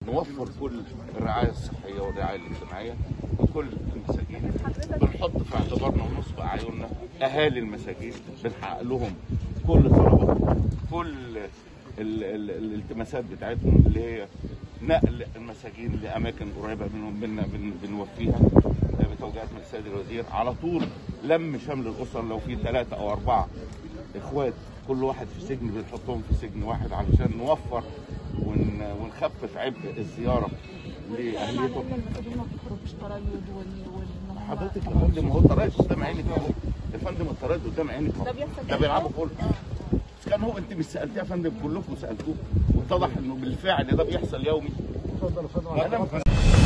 نوفر كل الرعايه الصحيه والرعايه الاجتماعيه لكل المساجين بنحط في اعتبارنا ونصب اعيننا اهالي المساجين بنحقق لهم كل طلباتهم كل ال- ال- الالتماسات بتاعتهم اللي هي نقل المساجين لاماكن قريبه منهم بن بن بنوفيها بتوجيهات من السيد الوزير على طول لم شمل الاسر لو في ثلاثه او اربعه اخوات كل واحد في سجن بنحطهم في سجن واحد علشان نوفر ون ونخفف عبء الزياره لاهليتهم ان المساجين ما بتخرجش تريض وال وال حضرتك يا فندم هو الطريق قدام عينك اهو يا فندم الطريق قدام عينك اهو ده بيحصل ده بيلعبوا كله كان هو انت مش سالتيه يا فندم كلكم سالتوه واتضح انه بالفعل ده بيحصل يومي اتفضل يا فندم ما دام